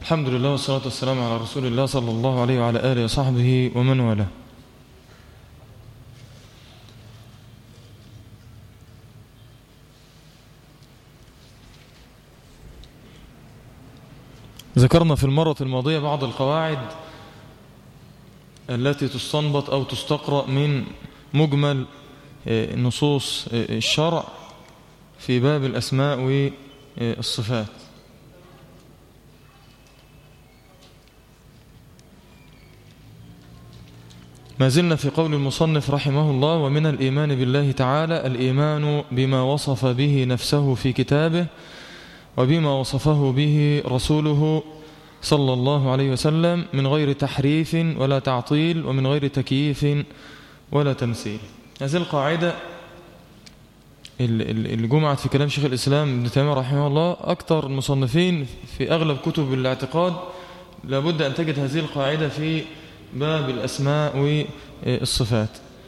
الحمد لله والصلاة والسلام على رسول الله صلى الله عليه وعلى آله وصحبه ومن والاه ذكرنا في المرة الماضية بعض القواعد التي تستنبط أو تستقرأ من مجمل نصوص الشرع في باب الأسماء والصفات ما زلنا في قول المصنف رحمه الله ومن الإيمان بالله تعالى الإيمان بما وصف به نفسه في كتابه وبما وصفه به رسوله صلى الله عليه وسلم من غير تحريف ولا تعطيل ومن غير تكييف ولا تمثيل هذه القاعدة اللي جمعت في كلام شيخ الإسلام ابن تيمية رحمه الله أكثر المصنفين في أغلب كتب الاعتقاد لابد أن تجد هذه القاعدة في باب الأسماء والصفات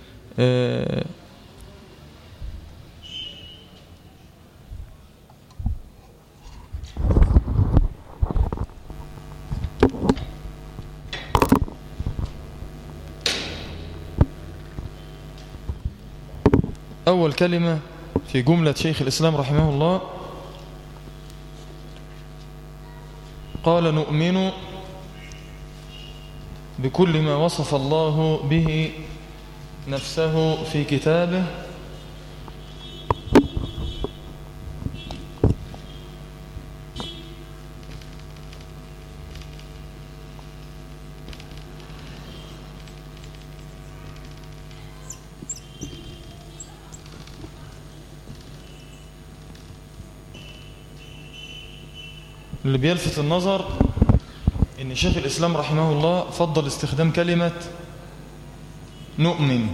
أول كلمة في جملة شيخ الإسلام رحمه الله قال نؤمن بكل ما وصف الله به نفسه في كتابه اللي بيلفت النظر ان شيخ الإسلام رحمه الله فضل استخدام كلمة نؤمن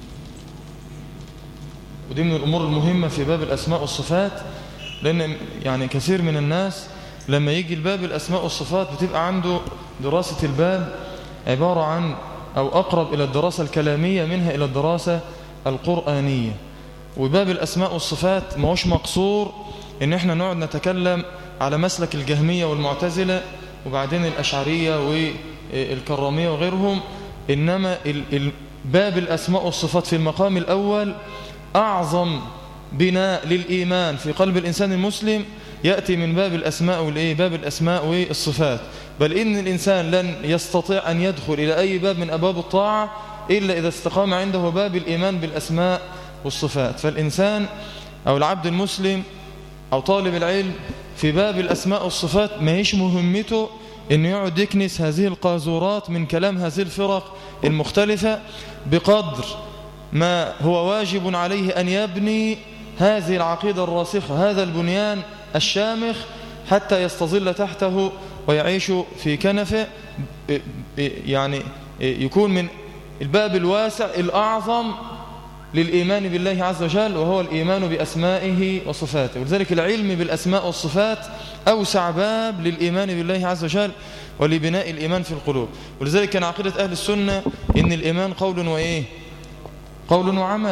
ودي من الأمور المهمة في باب الأسماء والصفات لأن يعني كثير من الناس لما يجي الباب الأسماء والصفات بتبقى عنده دراسة الباب عبارة عن أو أقرب إلى الدراسة الكلامية منها إلى الدراسة القرآنية وباب الأسماء والصفات ما هوش مقصور إن إحنا نقعد نتكلم على مسلك الجهمية والمعتزلة وبعدين الأشعرية والكرامية وغيرهم إنما باب الأسماء والصفات في المقام الأول أعظم بناء للإيمان في قلب الإنسان المسلم يأتي من باب الأسماء والإيه باب الأسماء والصفات بل إن الإنسان لن يستطيع أن يدخل إلى أي باب من أبواب الطاعة إلا إذا استقام عنده باب الإيمان بالأسماء والصفات فالإنسان أو العبد المسلم أو طالب العلم في باب الأسماء والصفات ما هيش مهمته أنه يقعد يكنس هذه القاذورات من كلام هذه الفرق المختلفة بقدر ما هو واجب عليه أن يبني هذه العقيدة الراسخة هذا البنيان الشامخ حتى يستظل تحته ويعيش في كنفه يعني يكون من الباب الواسع الأعظم للإيمان بالله عز وجل وهو الإيمان بأسمائه وصفاته ولذلك العلم بالأسماء والصفات أوسع باب للإيمان بالله عز وجل ولبناء الإيمان في القلوب ولذلك كان عقيدة أهل السنة إن الإيمان قول وإيه قول وعمل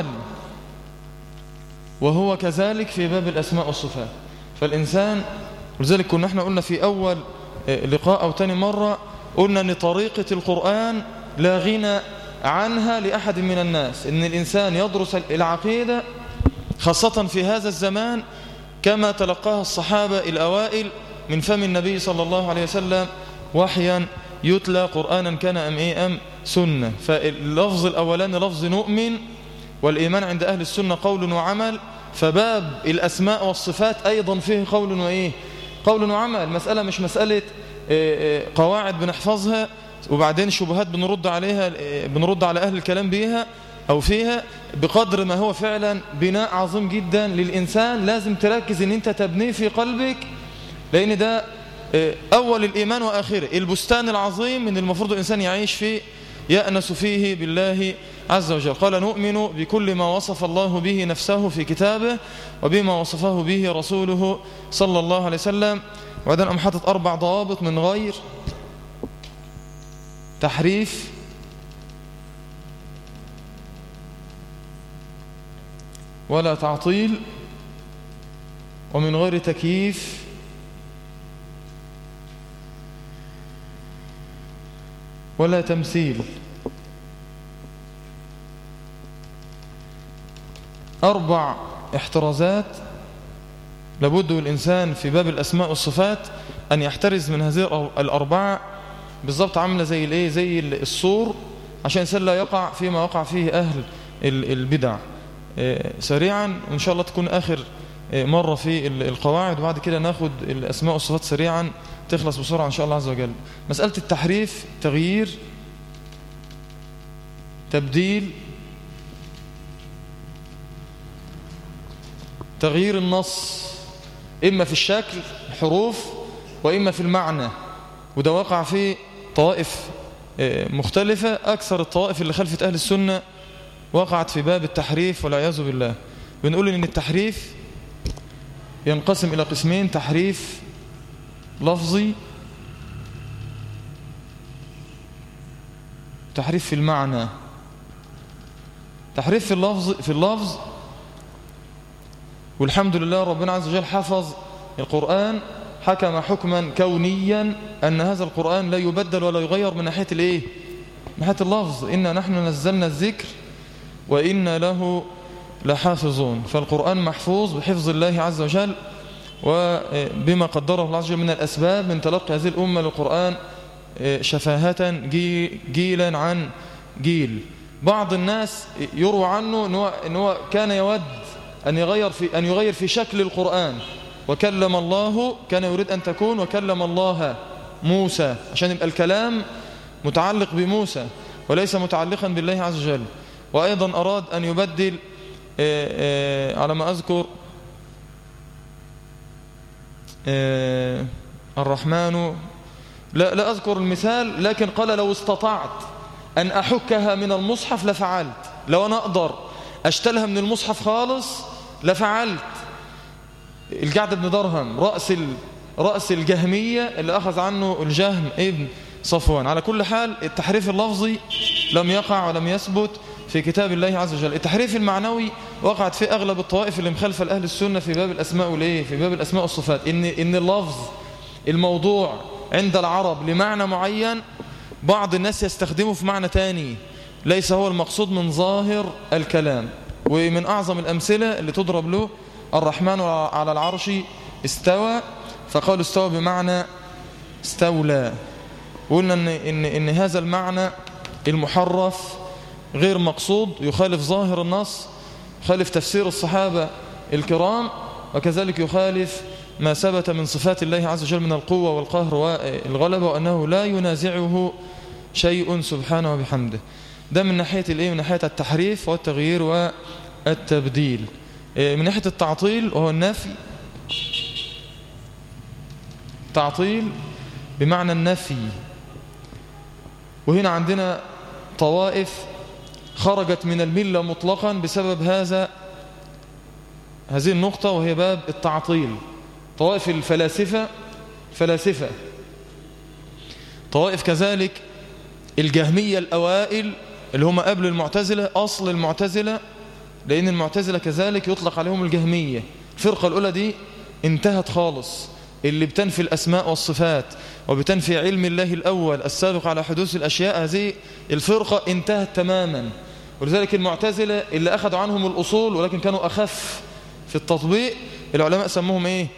وهو كذلك في باب الأسماء والصفات فالإنسان ولذلك كنا احنا قلنا في أول لقاء أو تاني مرة قلنا أن طريقة القرآن لا غنى عنها لأحد من الناس إن الإنسان يدرس العقيدة خاصة في هذا الزمان كما تلقاها الصحابة الأوائل من فم النبي صلى الله عليه وسلم وحيا يتلى قرآنا كان أم إيه أم سنة فاللفظ الأولاني لفظ نؤمن والإيمان عند أهل السنة قول وعمل فباب الأسماء والصفات أيضا فيه قول وإيه قول وعمل مسألة مش مسألة قواعد بنحفظها وبعدين شبهات بنرد عليها بنرد على أهل الكلام بيها أو فيها بقدر ما هو فعلا بناء عظيم جدا للإنسان لازم تركز ان انت تبنيه في قلبك لأن ده أول الإيمان وآخره البستان العظيم من المفروض الإنسان يعيش فيه يأنس فيه بالله عز وجل قال نؤمن بكل ما وصف الله به نفسه في كتابه وبما وصفه به رسوله صلى الله عليه وسلم وبعدين أم حاطط أربع ضوابط من غير تحريف ولا تعطيل ومن غير تكييف ولا تمثيل أربع احترازات لابد الإنسان في باب الأسماء والصفات أن يحترز من هذه الأربعة بالضبط عاملة زي الايه زي السور عشان الإنسان لا يقع فيما وقع فيه أهل البدع آه، سريعا وإن شاء الله تكون آخر آه، مرة في القواعد وبعد كده ناخد الأسماء والصفات سريعا تخلص بسرعة إن شاء الله عز وجل مسألة التحريف تغيير تبديل تغيير النص إما في الشكل حروف وإما في المعنى وده وقع في طوائف آه، مختلفة أكثر الطوائف اللي خلفت أهل السنة وقعت في باب التحريف والعياذ بالله بنقول إن التحريف ينقسم إلى قسمين تحريف لفظي تحريف في المعنى تحريف في اللفظ في اللفظ والحمد لله ربنا عز وجل حفظ القرآن حكم حكما كونيا أن هذا القرآن لا يبدل ولا يغير من ناحية الإيه؟ من ناحية اللفظ إنا نحن نزلنا الذكر وإنا له لحافظون فالقرآن محفوظ بحفظ الله عز وجل وبما قدره الله عز وجل من الأسباب من تلقي هذه الأمة للقرآن شفاهة جيلا عن جيل بعض الناس يروى عنه أنه كان يود أن يغير في, أن يغير في شكل القرآن وكلم الله كان يريد أن تكون وكلم الله موسى عشان يبقى الكلام متعلق بموسى وليس متعلقا بالله عز وجل وأيضا أراد أن يبدل آه، آه، على ما أذكر آه، الرحمن لا, لا أذكر المثال لكن قال لو استطعت أن أحكها من المصحف لفعلت لو أنا أقدر أشتلها من المصحف خالص لفعلت الجعد بن درهم رأس رأس الجهمية اللي أخذ عنه الجهم ابن صفوان على كل حال التحريف اللفظي لم يقع ولم يثبت في كتاب الله عز وجل التحريف المعنوي وقعت في أغلب الطوائف اللي مخالفة لأهل السنة في باب الأسماء وليه في باب الأسماء والصفات إن, إن اللفظ الموضوع عند العرب لمعنى معين بعض الناس يستخدمه في معنى تاني ليس هو المقصود من ظاهر الكلام ومن أعظم الأمثلة اللي تضرب له الرحمن على العرش استوى فقالوا استوى بمعنى استولى وقلنا إن, إن, إن هذا المعنى المحرف غير مقصود يخالف ظاهر النص يخالف تفسير الصحابة الكرام وكذلك يخالف ما ثبت من صفات الله عز وجل من القوة والقهر والغلبة وأنه لا ينازعه شيء سبحانه وبحمده ده من ناحية الايه من ناحية التحريف والتغيير والتبديل إيه، من ناحية التعطيل وهو النفي تعطيل بمعنى النفي وهنا عندنا طوائف خرجت من الملة مطلقا بسبب هذا هذه النقطة وهي باب التعطيل طوائف الفلاسفة فلاسفة طوائف كذلك الجهمية الأوائل اللي هم قبل المعتزلة أصل المعتزلة لأن المعتزلة كذلك يطلق عليهم الجهمية الفرقة الأولى دي انتهت خالص اللي بتنفي الأسماء والصفات وبتنفي علم الله الأول السابق على حدوث الأشياء هذه الفرقة انتهت تماما ولذلك المعتزلة اللي أخذوا عنهم الأصول ولكن كانوا أخف في التطبيق العلماء سموهم إيه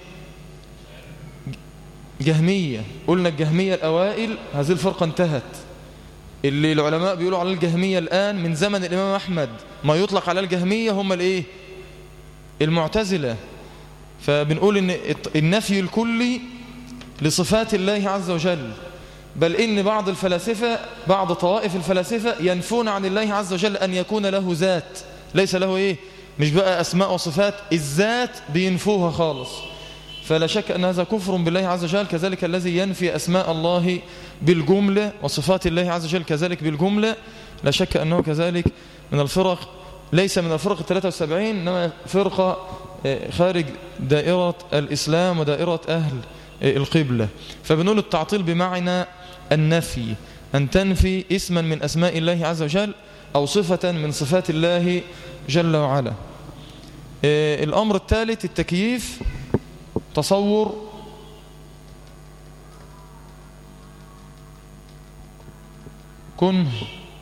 جهمية قلنا الجهمية الأوائل هذه الفرقة انتهت اللي العلماء بيقولوا على الجهمية الآن من زمن الإمام أحمد ما يطلق على الجهمية هم الإيه المعتزلة فبنقول إن النفي الكلي لصفات الله عز وجل بل إن بعض الفلاسفة بعض طوائف الفلاسفة ينفون عن الله عز وجل أن يكون له ذات ليس له إيه مش بقى أسماء وصفات الذات بينفوها خالص فلا شك أن هذا كفر بالله عز وجل كذلك الذي ينفي أسماء الله بالجملة وصفات الله عز وجل كذلك بالجملة لا شك أنه كذلك من الفرق ليس من الفرق 73 إنما فرقة آه، خارج دائرة الإسلام ودائرة أهل آه، القبلة فبنقول التعطيل بمعنى النفي أن تنفي اسما من أسماء الله عز وجل أو صفة من صفات الله جل وعلا آه، الأمر الثالث التكييف تصور كنه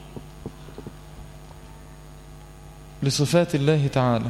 لصفات الله تعالى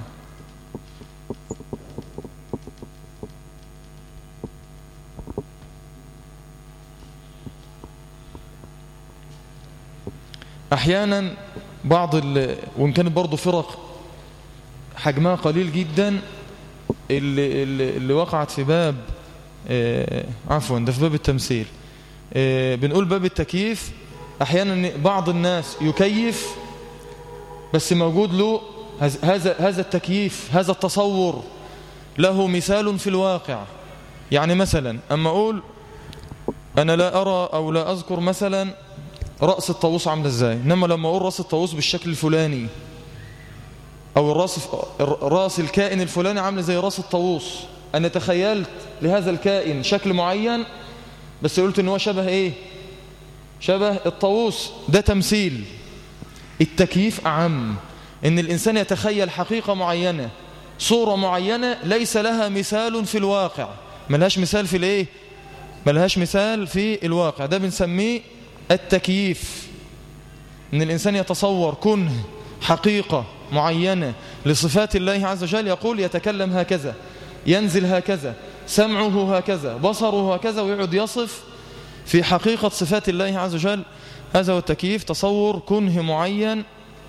احيانا بعض ال... وان كانت برضه فرق حجمها قليل جدا اللي, اللي, اللي وقعت في باب آه عفوا ده في باب التمثيل آه بنقول باب التكييف احيانا بعض الناس يكيف بس موجود له هذا هذا التكييف هذا التصور له مثال في الواقع يعني مثلا اما اقول انا لا ارى او لا اذكر مثلا رأس الطاووس عامله ازاي انما لما اقول رأس الطاووس بالشكل الفلاني او الراس راس الكائن الفلاني عامله زي راس الطاووس انا تخيلت لهذا الكائن شكل معين بس قلت ان هو شبه ايه شبه الطاووس ده تمثيل التكييف اعم ان الانسان يتخيل حقيقة معينة صورة معينة ليس لها مثال في الواقع ملهاش مثال في الايه ملهاش مثال في الواقع ده بنسميه التكييف ان الانسان يتصور كنه حقيقة معينة لصفات الله عز وجل يقول يتكلم هكذا ينزل هكذا سمعه هكذا بصره هكذا ويقعد يصف في حقيقة صفات الله عز وجل هذا هو التكييف تصور كنه معين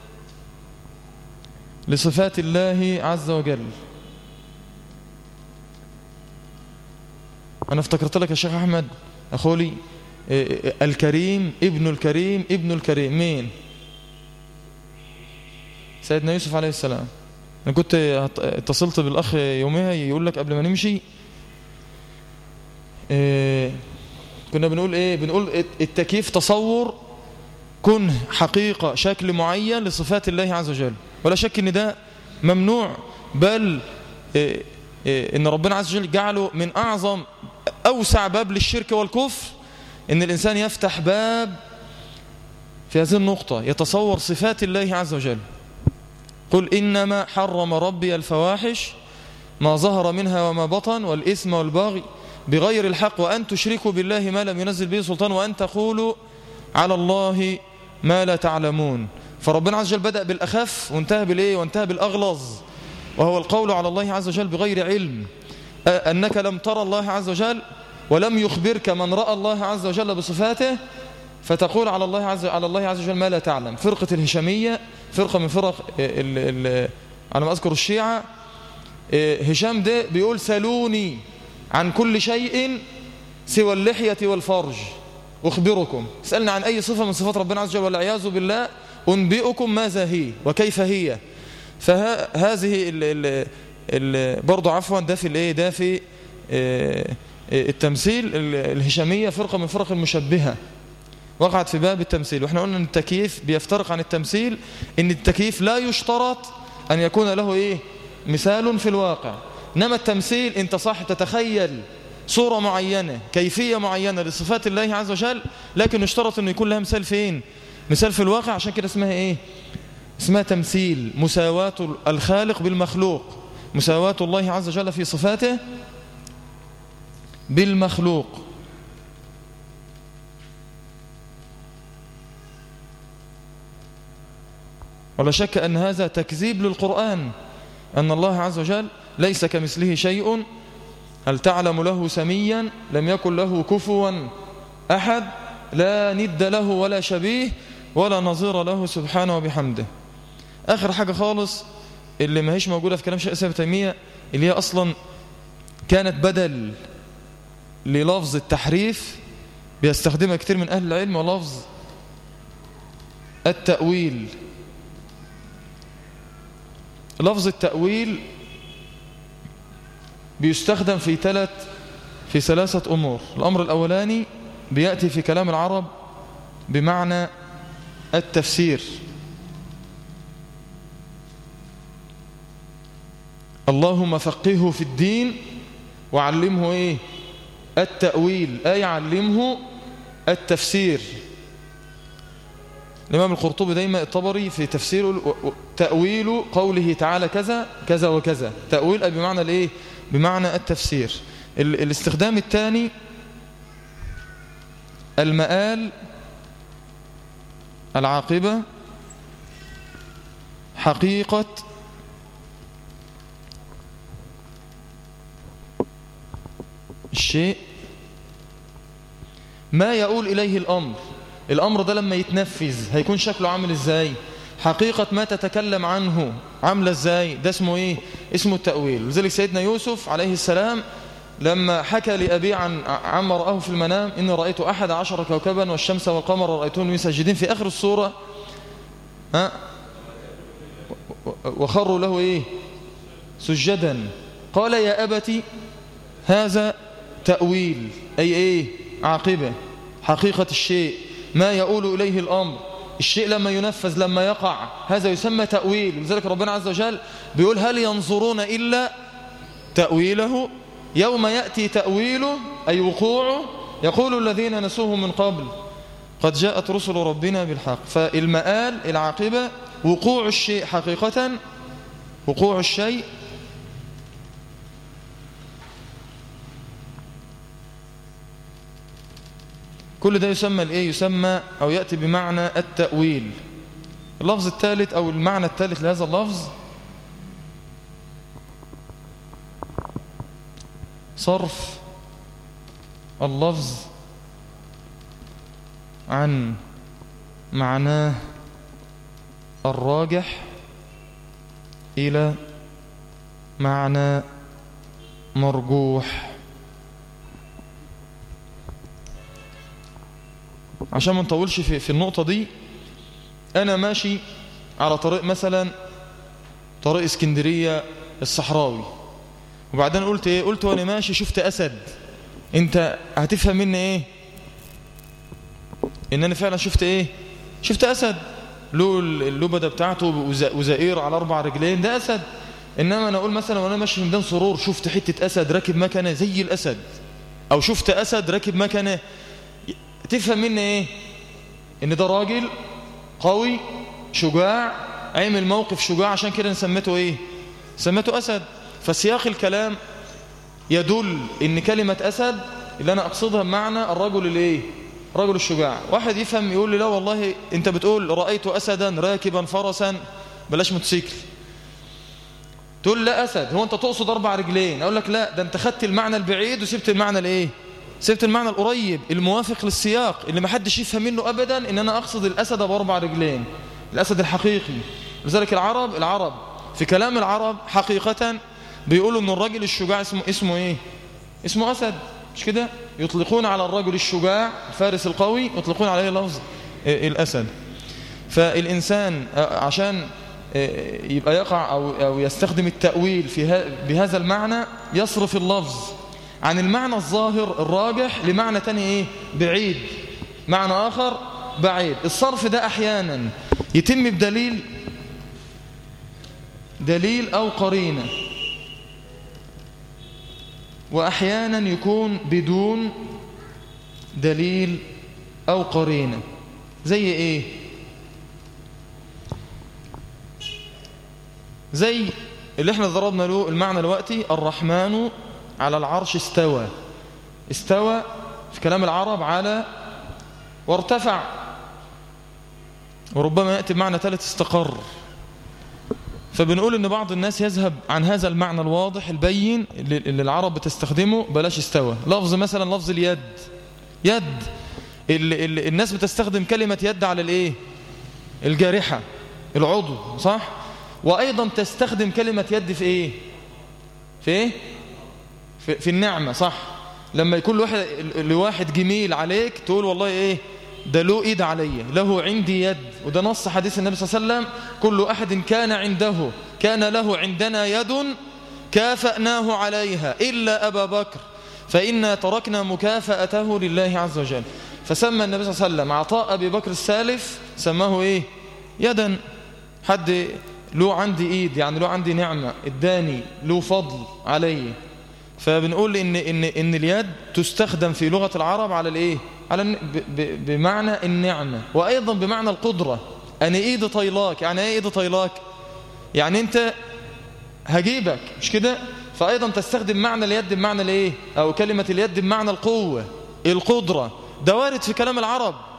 لصفات الله عز وجل أنا افتكرت لك يا شيخ أحمد أخولي الكريم ابن الكريم ابن الكريم مين سيدنا يوسف عليه السلام أنا كنت اتصلت بالأخ يومها يقول لك قبل ما نمشي إيه كنا بنقول ايه بنقول التكييف تصور كنه حقيقة شكل معين لصفات الله عز وجل ولا شك ان ده ممنوع بل إيه إيه ان ربنا عز وجل جعله من اعظم اوسع باب للشرك والكفر ان الانسان يفتح باب في هذه النقطة يتصور صفات الله عز وجل قل إنما حرم ربي الفواحش ما ظهر منها وما بطن والإثم والبغي بغير الحق وأن تشركوا بالله ما لم ينزل به سلطان وأن تقولوا على الله ما لا تعلمون فربنا عز وجل بدأ بالأخف وانتهى بالإيه وانتهى بالأغلظ وهو القول على الله عز وجل بغير علم أنك لم ترى الله عز وجل ولم يخبرك من رأى الله عز وجل بصفاته فتقول على الله عز على الله عز وجل ما لا تعلم فرقة الهشامية فرقة من فرق ال ال على ما أذكر الشيعة هشام ده بيقول سلوني عن كل شيء سوى اللحية والفرج أخبركم اسألنا عن أي صفة من صفات ربنا عز وجل والعياذ بالله أنبئكم ماذا هي وكيف هي فهذه ال ال ال برضو عفوا ده في الايه ده في التمثيل الهشامية فرقة من فرق المشبهة وقعت في باب التمثيل واحنا قلنا ان التكييف بيفترق عن التمثيل ان التكييف لا يشترط ان يكون له ايه مثال في الواقع انما التمثيل انت صح تتخيل صورة معينة كيفية معينة لصفات الله عز وجل لكن يشترط انه يكون لها مثال فين مثال في الواقع عشان كده اسمها ايه اسمها تمثيل مساواة الخالق بالمخلوق مساواة الله عز وجل في صفاته بالمخلوق ولا شك أن هذا تكذيب للقرآن أن الله عز وجل ليس كمثله شيء هل تعلم له سميا لم يكن له كفوا أحد لا ند له ولا شبيه ولا نظير له سبحانه وبحمده آخر حاجة خالص اللي ما هيش موجودة في كلام شيخ إسلام تيمية اللي هي أصلا كانت بدل للفظ التحريف بيستخدمها كتير من أهل العلم ولفظ التأويل لفظ التأويل بيستخدم في ثلاث في ثلاثة أمور الأمر الأولاني بيأتي في كلام العرب بمعنى التفسير اللهم فقهه في الدين وعلمه ايه التأويل اي علمه التفسير الإمام القرطبي دايما الطبري في تفسيره تأويل قوله تعالى كذا كذا وكذا تأويل أي بمعنى الايه بمعنى التفسير الاستخدام الثاني المآل العاقبة حقيقة الشيء ما يقول إليه الأمر الأمر ده لما يتنفذ هيكون شكله عامل إزاي حقيقة ما تتكلم عنه عاملة إزاي ده اسمه إيه اسمه التأويل لذلك سيدنا يوسف عليه السلام لما حكى لأبي عن عما رآه في المنام إني رأيت أحد عشر كوكبا والشمس والقمر رأيتهم ساجدين في آخر الصورة ها وخروا له إيه سجدا قال يا أبتي هذا تأويل أي إيه عاقبة حقيقة الشيء ما يقول إليه الأمر الشيء لما ينفذ لما يقع هذا يسمى تأويل لذلك ربنا عز وجل بيقول هل ينظرون إلا تأويله يوم يأتي تأويله أي وقوعه يقول الذين نسوه من قبل قد جاءت رسل ربنا بالحق فالمآل العاقبة وقوع الشيء حقيقة وقوع الشيء كل ده يسمى الايه يسمى او ياتي بمعنى التاويل اللفظ الثالث او المعنى الثالث لهذا اللفظ صرف اللفظ عن معناه الراجح إلى معنى مرجوح عشان ما نطولش في, في النقطة دي أنا ماشي على طريق مثلا طريق اسكندرية الصحراوي وبعدين قلت ايه قلت وانا ماشي شفت أسد انت هتفهم مني ايه ان انا فعلا شفت ايه شفت أسد له اللبدة بتاعته وزائر على أربع رجلين ده أسد إنما أنا أقول مثلا وأنا ماشي في ميدان سرور شفت حتة أسد راكب مكنة زي الأسد أو شفت أسد راكب مكنة تفهم مني إيه إن ده راجل قوي شجاع عمل موقف شجاع عشان كده نسمته إيه سمته أسد فسياق الكلام يدل إن كلمة أسد اللي أنا أقصدها بمعنى الرجل اللي إيه رجل الشجاع واحد يفهم يقول لي لا والله انت بتقول رأيت أسدا راكبا فرسا بلاش موتوسيكل تقول لا أسد هو انت تقصد أربع رجلين أقول لك لا ده انت خدت المعنى البعيد وسبت المعنى الايه سبت المعنى القريب الموافق للسياق اللي ما حدش يفهم منه أبدا ان أنا أقصد الأسد بأربع رجلين الأسد الحقيقي لذلك العرب العرب في كلام العرب حقيقة بيقولوا ان الراجل الشجاع اسمه اسمه ايه اسمه أسد مش كده يطلقون على الرجل الشجاع الفارس القوي يطلقون عليه لفظ الأسد فالإنسان عشان يبقى يقع أو, أو يستخدم التأويل في بهذا المعنى يصرف اللفظ عن المعنى الظاهر الراجح لمعنى تاني إيه؟ بعيد معنى آخر بعيد الصرف ده أحيانا يتم بدليل دليل أو قرينة وأحيانا يكون بدون دليل أو قرينة زي إيه زي اللي احنا ضربنا له المعنى الوقتي الرحمن على العرش استوى استوى في كلام العرب على وارتفع وربما يأتي بمعنى ثالث استقر فبنقول ان بعض الناس يذهب عن هذا المعنى الواضح البين اللي العرب بتستخدمه بلاش استوى لفظ مثلا لفظ اليد يد اللي اللي الناس بتستخدم كلمة يد على الايه الجارحة العضو صح وايضا تستخدم كلمة يد في ايه في ايه في, في النعمة صح لما يكون لواحد, لواحد جميل عليك تقول والله ايه ده له ايد علي له عندي يد وده نص حديث النبي صلى الله عليه وسلم كل احد كان عنده كان له عندنا يد كافأناه عليها إلا أبا بكر فإنا تركنا مكافأته لله عز وجل فسمى النبي صلى الله عليه وسلم عطاء أبي بكر السالف سماه إيه يدا حد له عندي إيد يعني له عندي نعمة اداني له فضل علي فبنقول إن, إن, إن اليد تستخدم في لغة العرب على الإيه على بمعنى النعمة وأيضا بمعنى القدرة أنا إيد طيلاك يعني إيه إيد طيلاك يعني أنت هجيبك مش كده فأيضا تستخدم معنى اليد بمعنى الإيه أو كلمة اليد بمعنى القوة القدرة ده وارد في كلام العرب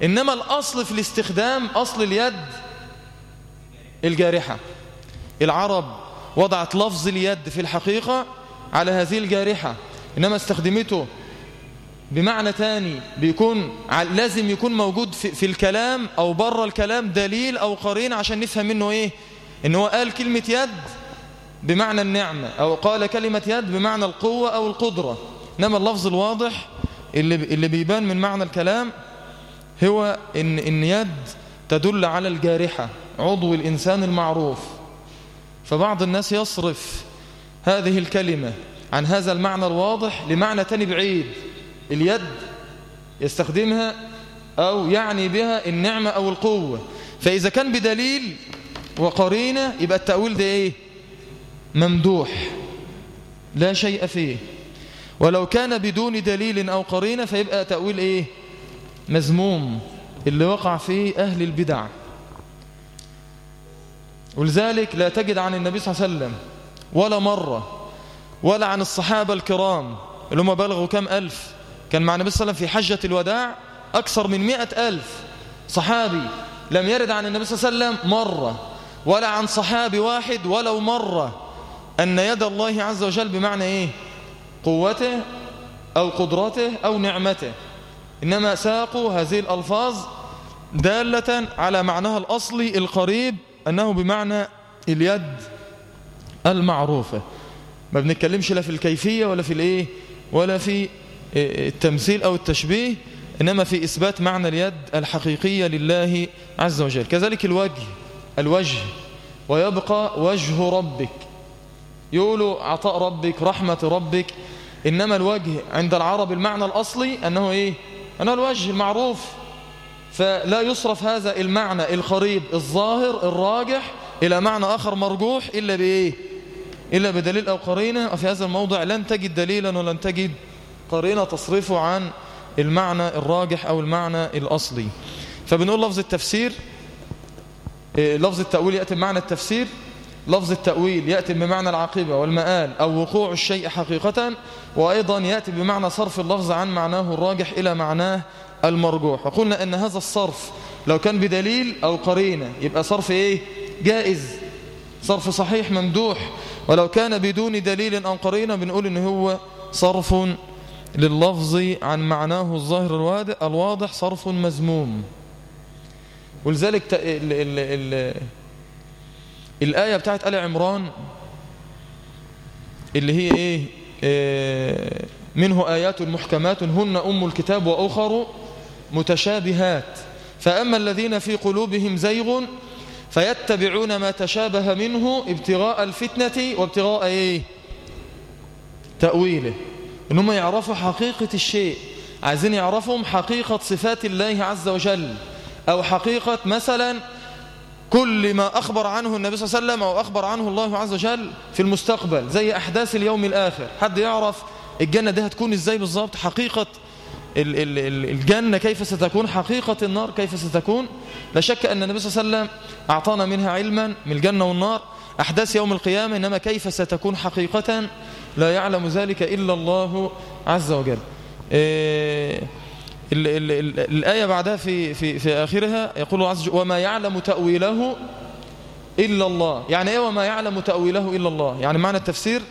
إنما الأصل في الاستخدام أصل اليد الجارحة العرب وضعت لفظ اليد في الحقيقة على هذه الجارحة إنما استخدمته بمعنى تاني بيكون لازم يكون موجود في, في الكلام أو بره الكلام دليل أو قرين عشان نفهم منه إيه إن هو قال كلمة يد بمعنى النعمة أو قال كلمة يد بمعنى القوة أو القدرة إنما اللفظ الواضح اللي, اللي بيبان من معنى الكلام هو إن, إن يد تدل على الجارحة عضو الإنسان المعروف فبعض الناس يصرف هذه الكلمة عن هذا المعنى الواضح لمعنى تاني بعيد اليد يستخدمها أو يعني بها النعمة أو القوة فإذا كان بدليل وقرينة يبقى التأويل ده إيه ممدوح لا شيء فيه ولو كان بدون دليل أو قرينة فيبقى تأويل إيه مزموم اللي وقع فيه أهل البدع ولذلك لا تجد عن النبي صلى الله عليه وسلم ولا مرة ولا عن الصحابة الكرام اللي هم بلغوا كم ألف كان مع النبي صلى الله عليه وسلم في حجة الوداع أكثر من مئة ألف صحابي لم يرد عن النبي صلى الله عليه وسلم مرة ولا عن صحابي واحد ولو مرة أن يد الله عز وجل بمعنى إيه قوته أو قدرته أو نعمته إنما ساقوا هذه الألفاظ دالة على معناها الأصلي القريب أنه بمعنى اليد المعروفة ما بنتكلمش لا في الكيفية ولا في الإيه ولا في التمثيل أو التشبيه إنما في إثبات معنى اليد الحقيقية لله عز وجل كذلك الوجه الوجه ويبقى وجه ربك يقولوا عطاء ربك رحمة ربك إنما الوجه عند العرب المعنى الأصلي أنه إيه أنه الوجه المعروف فلا يصرف هذا المعنى القريب الظاهر الراجح إلى معنى آخر مرجوح إلا بإيه إلا بدليل أو قرينة وفي هذا الموضع لن تجد دليلا ولن تجد قرينة تصرفه عن المعنى الراجح أو المعنى الأصلي فبنقول لفظ التفسير لفظ التأويل يأتي بمعنى التفسير لفظ التأويل يأتي بمعنى العاقبة والمآل أو وقوع الشيء حقيقة وأيضا يأتي بمعنى صرف اللفظ عن معناه الراجح إلى معناه المرجوح وقلنا أن هذا الصرف لو كان بدليل أو قرينة يبقى صرف إيه جائز صرف صحيح ممدوح ولو كان بدون دليل أو قرينة بنقول إن هو صرف لللفظ عن معناه الظاهر الواضح صرف مزموم ولذلك ال ال ال الآية بتاعت آل عمران اللي هي إيه, إيه منه آيات محكمات هن أم الكتاب وأخر متشابهات فأما الذين في قلوبهم زيغ فيتبعون ما تشابه منه ابتغاء الفتنة وابتغاء إيه تأويله إنهم يعرفوا حقيقة الشيء عايزين يعرفهم حقيقة صفات الله عز وجل أو حقيقة مثلا كل ما أخبر عنه النبي صلى الله عليه وسلم أو أخبر عنه الله عز وجل في المستقبل زي أحداث اليوم الآخر حد يعرف الجنة دي هتكون إزاي بالظبط حقيقة الجنة كيف ستكون حقيقة النار كيف ستكون لا شك أن النبي صلى الله عليه وسلم أعطانا منها علما من الجنة والنار أحداث يوم القيامة إنما كيف ستكون حقيقة لا يعلم ذلك إلا الله عز وجل إيه ال ال ال الآية بعدها في, في, في آخرها يقول الله عز وجل وما يعلم تأويله إلا الله يعني إيه وما يعلم تأويله إلا الله يعني معنى التفسير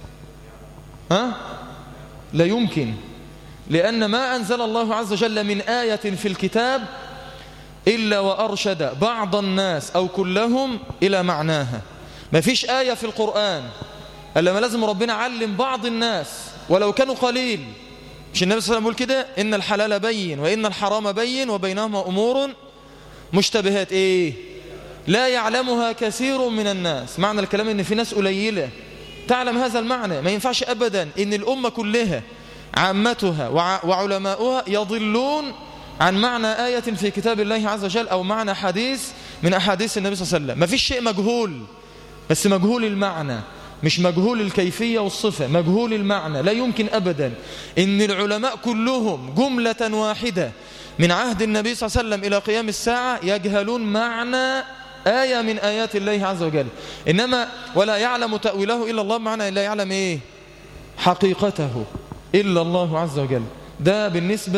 ها لا يمكن لأن ما أنزل الله عز وجل من آية في الكتاب إلا وأرشد بعض الناس أو كلهم إلى معناها ما فيش آية في القرآن إلا ما لازم ربنا علم بعض الناس ولو كانوا قليل مش النبي صلى الله عليه وسلم يقول كده إن الحلال بين وإن الحرام بين وبينهما أمور مشتبهات إيه لا يعلمها كثير من الناس معنى الكلام إن في ناس قليلة تعلم هذا المعنى ما ينفعش أبدا إن الأمة كلها عامتها وعلماؤها يضلون عن معنى آية في كتاب الله عز وجل أو معنى حديث من أحاديث النبي صلى الله عليه وسلم ما فيش شيء مجهول بس مجهول المعنى مش مجهول الكيفية والصفة مجهول المعنى لا يمكن أبدا إن العلماء كلهم جملة واحدة من عهد النبي صلى الله عليه وسلم إلى قيام الساعة يجهلون معنى آية من آيات الله عز وجل إنما ولا يعلم تأويله إلا الله معنى لا يعلم إيه حقيقته إلا الله عز وجل ده بالنسبة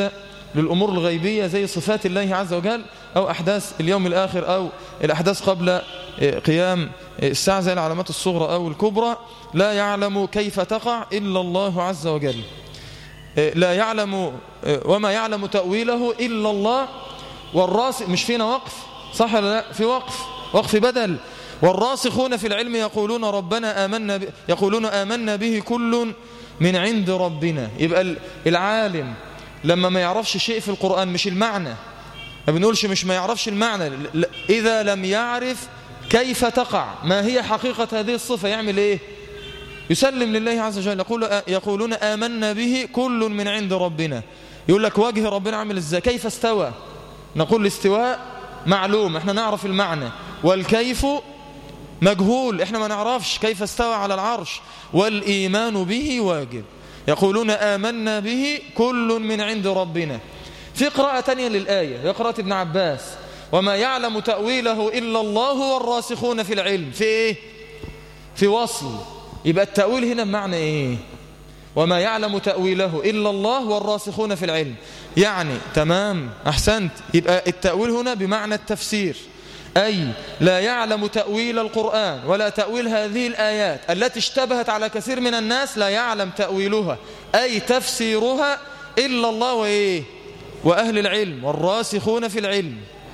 للأمور الغيبية زي صفات الله عز وجل أو أحداث اليوم الآخر أو الأحداث قبل قيام الساعة زي العلامات الصغرى أو الكبرى لا يعلم كيف تقع إلا الله عز وجل لا يعلم وما يعلم تأويله إلا الله والراسخ مش فينا وقف صح ولا لا في وقف وقف بدل والراسخون في العلم يقولون ربنا آمنا ب... يقولون آمنا به كل من عند ربنا يبقى العالم لما ما يعرفش شيء في القرآن مش المعنى ما بنقولش مش ما يعرفش المعنى إذا لم يعرف كيف تقع ما هي حقيقة هذه الصفة يعمل إيه يسلم لله عز وجل يقول يقولون آمنا به كل من عند ربنا يقول لك وجه ربنا عامل ازاي كيف استوى نقول الاستواء معلوم احنا نعرف المعنى والكيف مجهول احنا ما نعرفش كيف استوى على العرش والإيمان به واجب يقولون آمنا به كل من عند ربنا في قراءة تانية للآية هي قراءة ابن عباس وما يعلم تأويله إلا الله والراسخون في العلم في إيه؟ في وصل يبقى التأويل هنا بمعنى إيه وما يعلم تأويله إلا الله والراسخون في العلم يعني تمام أحسنت يبقى التأويل هنا بمعنى التفسير أي لا يعلم تأويل القرآن ولا تأويل هذه الآيات التي اشتبهت على كثير من الناس لا يعلم تأويلها أي تفسيرها إلا الله وإيه وأهل العلم والراسخون في العلم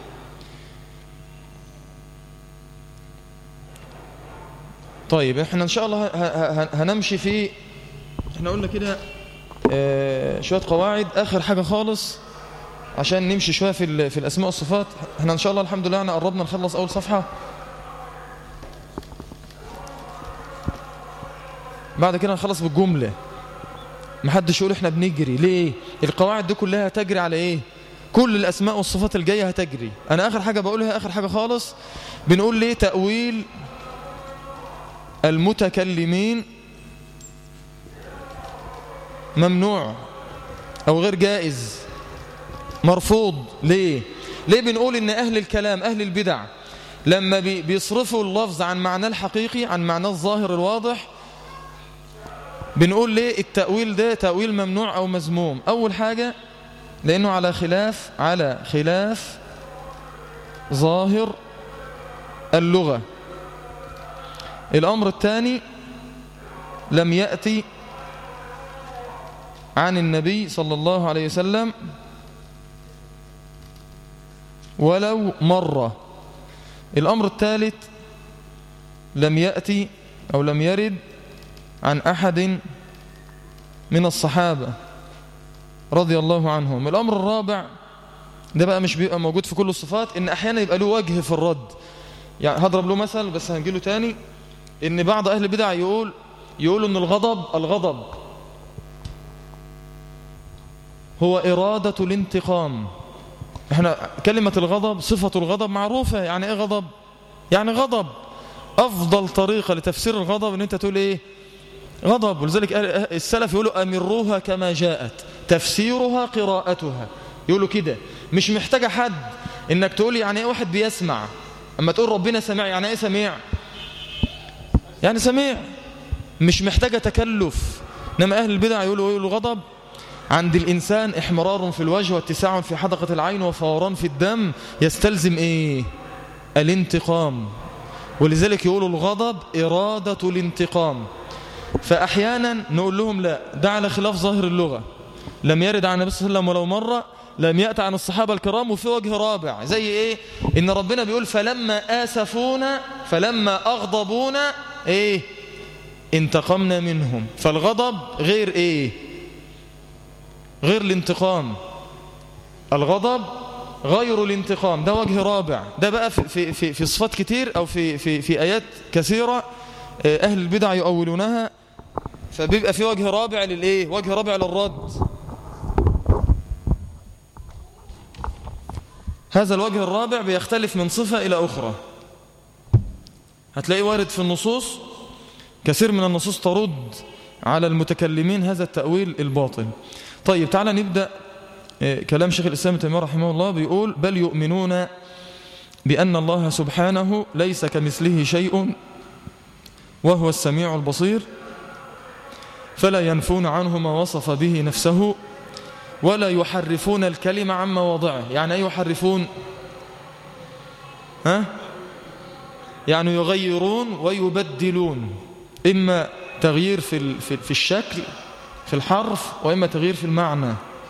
طيب احنا ان شاء الله هنمشي في احنا قلنا كده اه شوية قواعد اخر حاجة خالص عشان نمشي شوية في, في الاسماء والصفات احنا ان شاء الله الحمد لله احنا قربنا نخلص اول صفحة بعد كده نخلص بالجملة محدش يقول احنا بنجري ليه القواعد دي كلها هتجري على ايه كل الاسماء والصفات الجاية هتجري انا اخر حاجة بقولها اخر حاجة خالص بنقول ليه تأويل المتكلمين ممنوع أو غير جائز مرفوض ليه ليه بنقول إن أهل الكلام أهل البدع لما بيصرفوا اللفظ عن معناه الحقيقي عن معناه الظاهر الواضح بنقول ليه التأويل ده تأويل ممنوع أو مذموم أول حاجة لأنه على خلاف على خلاف ظاهر اللغة الأمر الثاني لم يأتي عن النبي صلى الله عليه وسلم ولو مرة الأمر الثالث لم يأتي أو لم يرد عن أحد من الصحابة رضي الله عنهم الأمر الرابع ده بقى مش بيبقى موجود في كل الصفات إن أحيانا يبقى له وجه في الرد يعني هضرب له مثل بس هنجيله تاني إن بعض أهل البدع يقول يقول إن الغضب الغضب هو إرادة الانتقام احنا كلمة الغضب صفة الغضب معروفة يعني ايه غضب يعني غضب أفضل طريقة لتفسير الغضب ان انت تقول ايه غضب ولذلك السلف يقولوا أمروها كما جاءت تفسيرها قراءتها يقولوا كده مش محتاجة حد انك تقول يعني ايه واحد بيسمع اما تقول ربنا سمع يعني ايه سميع يعني سميع مش محتاجة تكلف انما اهل البدع يقولوا يقولوا غضب عند الإنسان احمرار في الوجه واتساع في حدقة العين وفوران في الدم يستلزم إيه الانتقام ولذلك يقولوا الغضب إرادة الانتقام فأحيانا نقول لهم لا ده على خلاف ظاهر اللغة لم يرد عن النبي صلى الله عليه وسلم ولو مرة لم يأتي عن الصحابة الكرام وفي وجه رابع زي إيه إن ربنا بيقول فلما آسفونا فلما أغضبونا إيه انتقمنا منهم فالغضب غير إيه غير الانتقام الغضب غير الانتقام ده وجه رابع ده بقى في, في, في صفات كتير أو في, في, في آيات كثيرة أهل البدع يؤولونها فبيبقى في وجه رابع للإيه وجه رابع للرد هذا الوجه الرابع بيختلف من صفة إلى أخرى هتلاقي وارد في النصوص كثير من النصوص ترد على المتكلمين هذا التأويل الباطل طيب تعالى نبدأ كلام شيخ الإسلام تيمية رحمه الله بيقول بل يؤمنون بأن الله سبحانه ليس كمثله شيء وهو السميع البصير فلا ينفون عنه ما وصف به نفسه ولا يحرفون الكلمة عن مواضعه يعني أي يحرفون ها يعني يغيرون ويبدلون إما تغيير في في الشكل في الحرف وإما تغيير في المعنى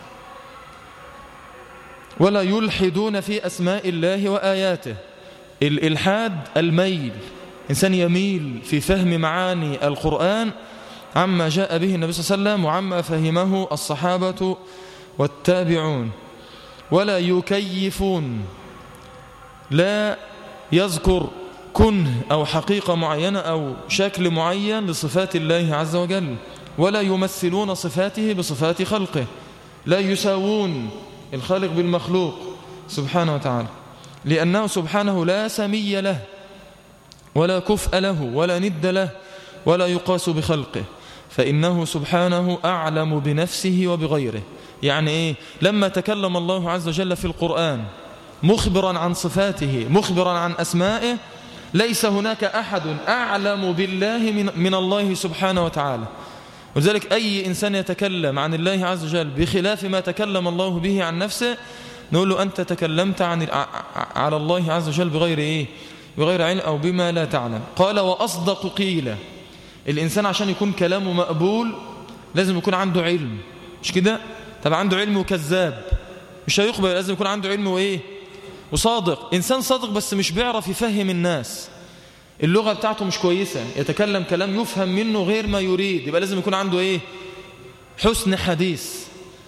ولا يلحدون في أسماء الله وآياته الإلحاد الميل إنسان يميل في فهم معاني القرآن عما جاء به النبي صلى الله عليه وسلم وعما فهمه الصحابة والتابعون ولا يكيفون لا يذكر كنه أو حقيقة معينة أو شكل معين لصفات الله عز وجل ولا يمثلون صفاته بصفات خلقه لا يساوون الخالق بالمخلوق سبحانه وتعالى لأنه سبحانه لا سمي له ولا كفء له ولا ند له ولا يقاس بخلقه فإنه سبحانه أعلم بنفسه وبغيره يعني إيه لما تكلم الله عز وجل في القرآن مخبرا عن صفاته مخبرا عن أسمائه ليس هناك أحد أعلم بالله من, من الله سبحانه وتعالى ولذلك أي إنسان يتكلم عن الله عز وجل بخلاف ما تكلم الله به عن نفسه نقول له أنت تكلمت عن على الله عز وجل بغير إيه بغير علم أو بما لا تعلم قال وأصدق قيل الإنسان عشان يكون كلامه مقبول لازم يكون عنده علم مش كده طب عنده علم وكذاب مش هيقبل لازم يكون عنده علم وإيه وصادق إنسان صادق بس مش بيعرف يفهم الناس اللغة بتاعته مش كويسة يتكلم كلام يفهم منه غير ما يريد يبقى لازم يكون عنده إيه حسن حديث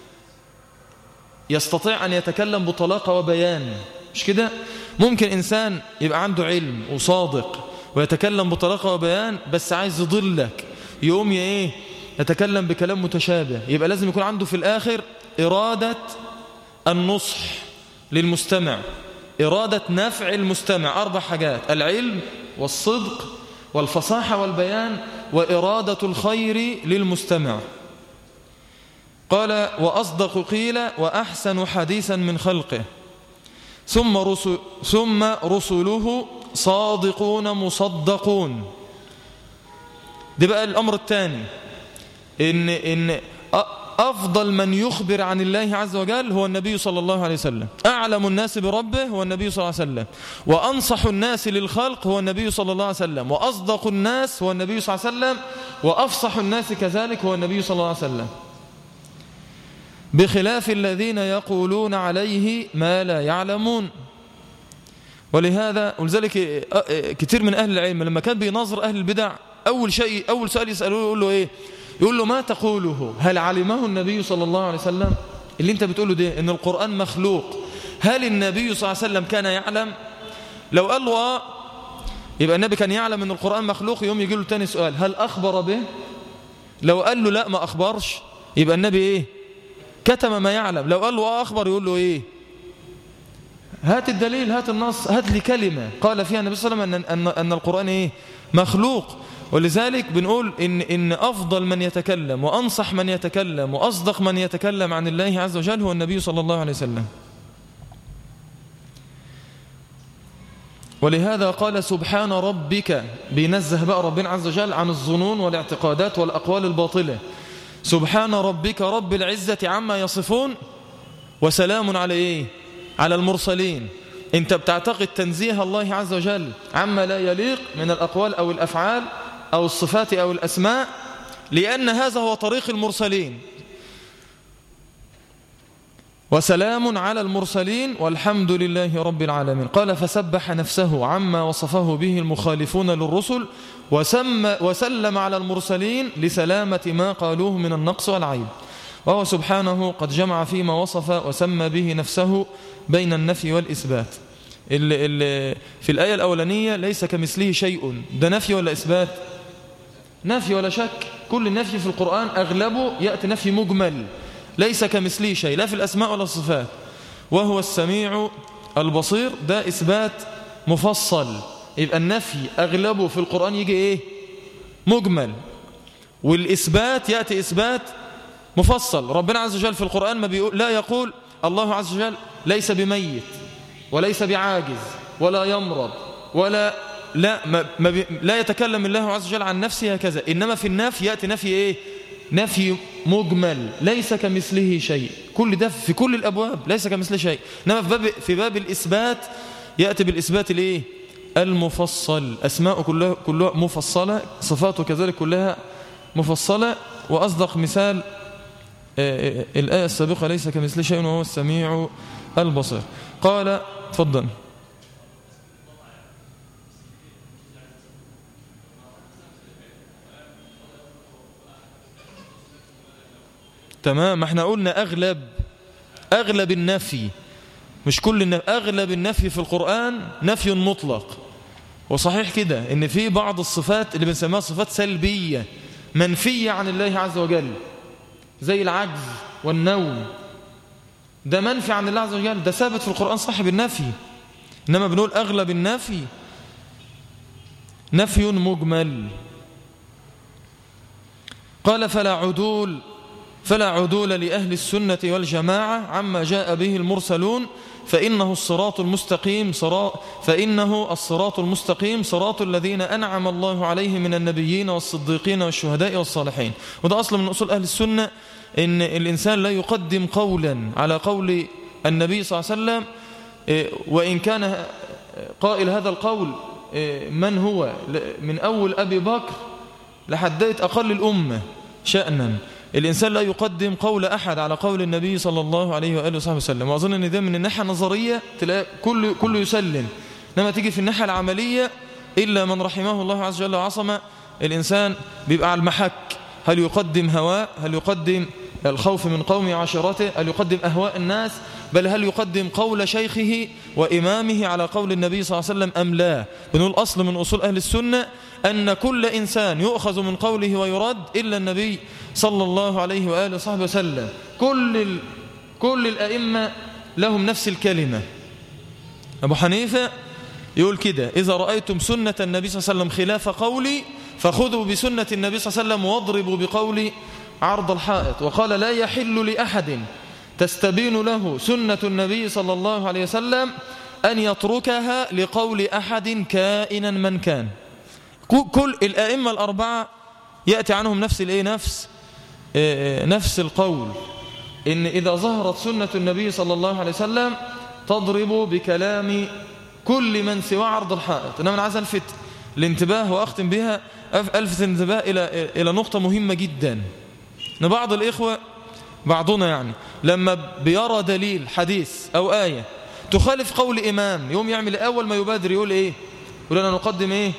يستطيع أن يتكلم بطلاقة وبيان مش كده ممكن إنسان يبقى عنده علم وصادق ويتكلم بطلاقة وبيان بس عايز يضلك يقوم إيه يتكلم بكلام متشابه يبقى لازم يكون عنده في الآخر إرادة النصح للمستمع إرادة نفع المستمع أربع حاجات العلم والصدق والفصاحة والبيان وإرادة الخير للمستمع قال وأصدق قيل وأحسن حديثا من خلقه ثم, رسل ثم رسله صادقون مصدقون ده بقى الأمر الثاني إن, إن أفضل من يخبر عن الله عز وجل هو النبي صلى الله عليه وسلم أعلم الناس بربه هو النبي صلى الله عليه وسلم وأنصح الناس للخلق هو النبي صلى الله عليه وسلم وأصدق الناس هو النبي صلى الله عليه وسلم وأفصح الناس كذلك هو النبي صلى الله عليه وسلم بخلاف الذين يقولون عليه ما لا يعلمون ولهذا ولذلك كثير من أهل العلم لما كان بينظر أهل البدع أول شيء أول سؤال يسألوه يقول له إيه يقول له ما تقوله هل علمه النبي صلى الله عليه وسلم اللي انت بتقوله ده ان القرآن مخلوق هل النبي صلى الله عليه وسلم كان يعلم لو قال له آه يبقى النبي كان يعلم ان القرآن مخلوق يوم يجي له تاني سؤال هل أخبر به لو قال له لا ما أخبرش يبقى النبي ايه كتم ما يعلم لو قال له آه أخبر يقول له ايه هات الدليل هات النص هات لي كلمة قال فيها النبي صلى الله عليه وسلم أن, أن, أن القرآن ايه مخلوق ولذلك بنقول إن, إن أفضل من يتكلم وأنصح من يتكلم وأصدق من يتكلم عن الله عز وجل هو النبي صلى الله عليه وسلم ولهذا قال سبحان ربك بينزه بقى ربنا عز وجل عن الظنون والاعتقادات والأقوال الباطلة سبحان ربك رب العزة عما يصفون وسلام على إيه على المرسلين انت بتعتقد تنزيه الله عز وجل عما لا يليق من الأقوال أو الأفعال أو الصفات أو الأسماء لأن هذا هو طريق المرسلين وسلام على المرسلين والحمد لله رب العالمين قال فسبح نفسه عما وصفه به المخالفون للرسل وسم وسلم على المرسلين لسلامة ما قالوه من النقص والعيب وهو سبحانه قد جمع فيما وصف وسمى به نفسه بين النفي والإثبات اللي اللي في الآية الأولانية ليس كمثله شيء ده نفي ولا إثبات نفي ولا شك كل النفي في القرآن أغلبه يأتي نفي مجمل ليس كمثله شيء لا في الأسماء ولا الصفات وهو السميع البصير ده إثبات مفصل يبقى النفي أغلبه في القرآن يجي إيه مجمل والإثبات يأتي إثبات مفصل ربنا عز وجل في القرآن ما بيقول لا يقول الله عز وجل ليس بميت وليس بعاجز ولا يمرض ولا لا ما ما بي لا يتكلم الله عز وجل عن نفسه هكذا إنما في النفي يأتي نفي إيه نفي مجمل ليس كمثله شيء كل ده في كل الأبواب ليس كمثل شيء إنما في باب, في باب الإثبات يأتي بالإثبات الإيه المفصل أسماء كلها, كلها مفصلة صفاته كذلك كلها مفصلة وأصدق مثال آه، آه، الآية السابقة ليس كمثل شيء وهو السميع البصير قال تفضل تمام احنا قلنا أغلب أغلب النفي مش كل النفي أغلب النفي في القرآن نفي مطلق وصحيح كده ان في بعض الصفات اللي بنسميها صفات سلبية منفية عن الله عز وجل زي العجز والنوم ده منفي عن الله عز وجل ده ثابت في القرآن صاحب النفي إنما بنقول أغلب النفي نفي مجمل قال فلا عدول فلا عدول لأهل السنة والجماعة عما جاء به المرسلون فإنه الصراط المستقيم صراط فإنه الصراط المستقيم صراط الذين أنعم الله عليهم من النبيين والصديقين والشهداء والصالحين وده أصل من أصول أهل السنة إن الإنسان لا يقدم قولا على قول النبي صلى الله عليه وسلم إيه، وإن كان قائل هذا القول إيه، من هو من أول أبي بكر لحديت أقل الأمة شأنا الإنسان لا يقدم قول أحد على قول النبي صلى الله عليه وآله وصحبه وسلم وأظن أن ده من الناحية النظرية تلاقي كل, كل يسلم لما تيجي في الناحية العملية إلا من رحمه الله عز وجل وعصم الإنسان بيبقى على المحك هل يقدم هواء هل يقدم الخوف من قوم عشيرته هل يقدم أهواء الناس بل هل يقدم قول شيخه وإمامه على قول النبي صلى الله عليه وسلم أم لا بنقول أصل من أصول أهل السنة أن كل إنسان يؤخذ من قوله ويرد إلا النبي صلى الله عليه وآله وصحبه وسلم كل, ال... كل الأئمة لهم نفس الكلمة أبو حنيفة يقول كده إذا رأيتم سنة النبي صلى الله عليه وسلم خلاف قولي فخذوا بسنة النبي صلى الله عليه وسلم واضربوا بقولي عرض الحائط وقال لا يحل لأحد تستبين له سنة النبي صلى الله عليه وسلم أن يتركها لقول أحد كائنا من كان كل الأئمة الأربعة يأتي عنهم نفس الإيه نفس إيه، نفس القول إن إذا ظهرت سنة النبي صلى الله عليه وسلم تضرب بكلام كل من سوى عرض الحائط إنما أنا عايز ألفت الانتباه وأختم بها ألفت الانتباه إلى, إلى نقطة مهمة جدا إن بعض الإخوة بعضنا يعني لما بيرى دليل حديث أو آية تخالف قول إمام يوم يعمل أول ما يبادر يقول إيه يقول أنا نقدم إيه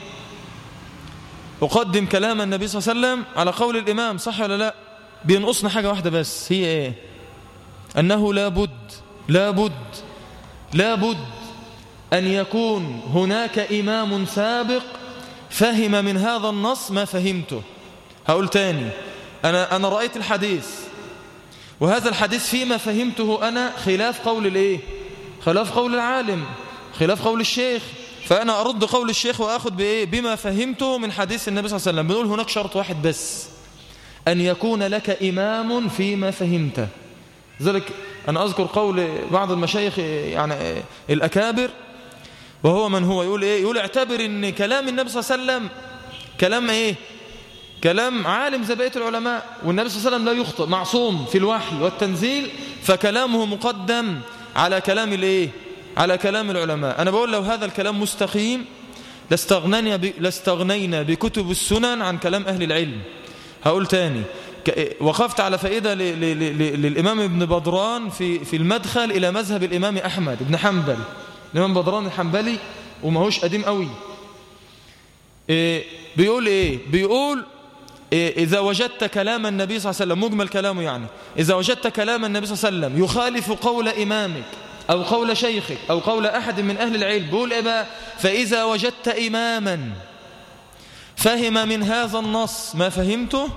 أقدم كلام النبي صلى الله عليه وسلم على قول الإمام صح ولا لا بينقصنا حاجة واحدة بس هي إيه أنه لابد لابد لابد أن يكون هناك إمام سابق فهم من هذا النص ما فهمته هقول تاني أنا, أنا رأيت الحديث وهذا الحديث فيما فهمته أنا خلاف قول الإيه خلاف قول العالم خلاف قول الشيخ فأنا أرد قول الشيخ وأخذ بإيه بما فهمته من حديث النبي صلى الله عليه وسلم بنقول هناك شرط واحد بس أن يكون لك إمام فيما فهمته ذلك أنا أذكر قول بعض المشايخ يعني الأكابر وهو من هو يقول إيه يقول اعتبر أن كلام النبي صلى الله عليه وسلم كلام إيه كلام عالم زي بقية العلماء والنبي صلى الله عليه وسلم لا يخطئ معصوم في الوحي والتنزيل فكلامه مقدم على كلام الايه على كلام العلماء أنا بقول لو هذا الكلام مستقيم لاستغنينا, لاستغنينا بكتب السنن عن كلام أهل العلم هقول تاني وقفت على فائدة للإمام ابن بدران في, في المدخل إلى مذهب الإمام أحمد بن حنبل الإمام بدران الحنبلي وماهوش قديم قوي إيه بيقول إيه بيقول إيه إذا وجدت كلام النبي صلى الله عليه وسلم مجمل كلامه يعني إذا وجدت كلام النبي صلى الله عليه وسلم يخالف قول إمامك أو قول شيخك أو قول أحد من أهل العلم بيقول إيه بقى فإذا وجدت إماما فهم من هذا النص ما فهمته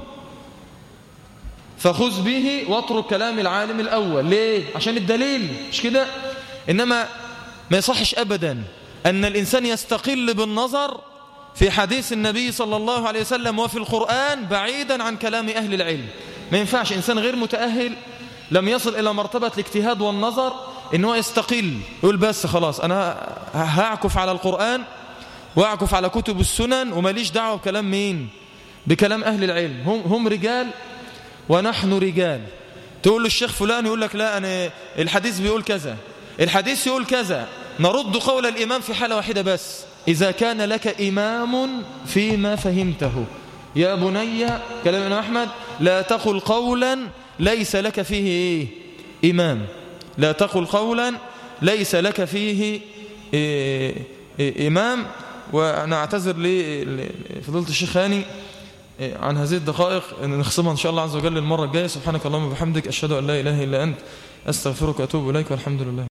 فخذ به واترك كلام العالم الأول ليه؟ عشان الدليل مش كده إنما ما يصحش أبدا أن الإنسان يستقل بالنظر في حديث النبي صلى الله عليه وسلم وفي القرآن بعيدا عن كلام أهل العلم ما ينفعش إنسان غير متأهل لم يصل إلى مرتبة الاجتهاد والنظر إن هو يستقل يقول بس خلاص أنا هعكف على القرآن واعكف على كتب السنن وماليش دعوة بكلام مين بكلام أهل العلم هم, هم رجال ونحن رجال تقول له الشيخ فلان يقول لك لا أنا الحديث بيقول كذا الحديث يقول كذا نرد قول الإمام في حالة واحدة بس إذا كان لك إمام فيما فهمته يا بني كلام الإمام أحمد لا تقل قولا ليس لك فيه إيه؟ إمام لا تقل قولا ليس لك فيه إيه إيه إمام وأنا أعتذر لفضيلة الشيخ هاني عن هذه الدقائق أن نخصمها إن شاء الله عز وجل المرة الجاية سبحانك اللهم وبحمدك أشهد أن لا إله إلا أنت أستغفرك وأتوب إليك والحمد لله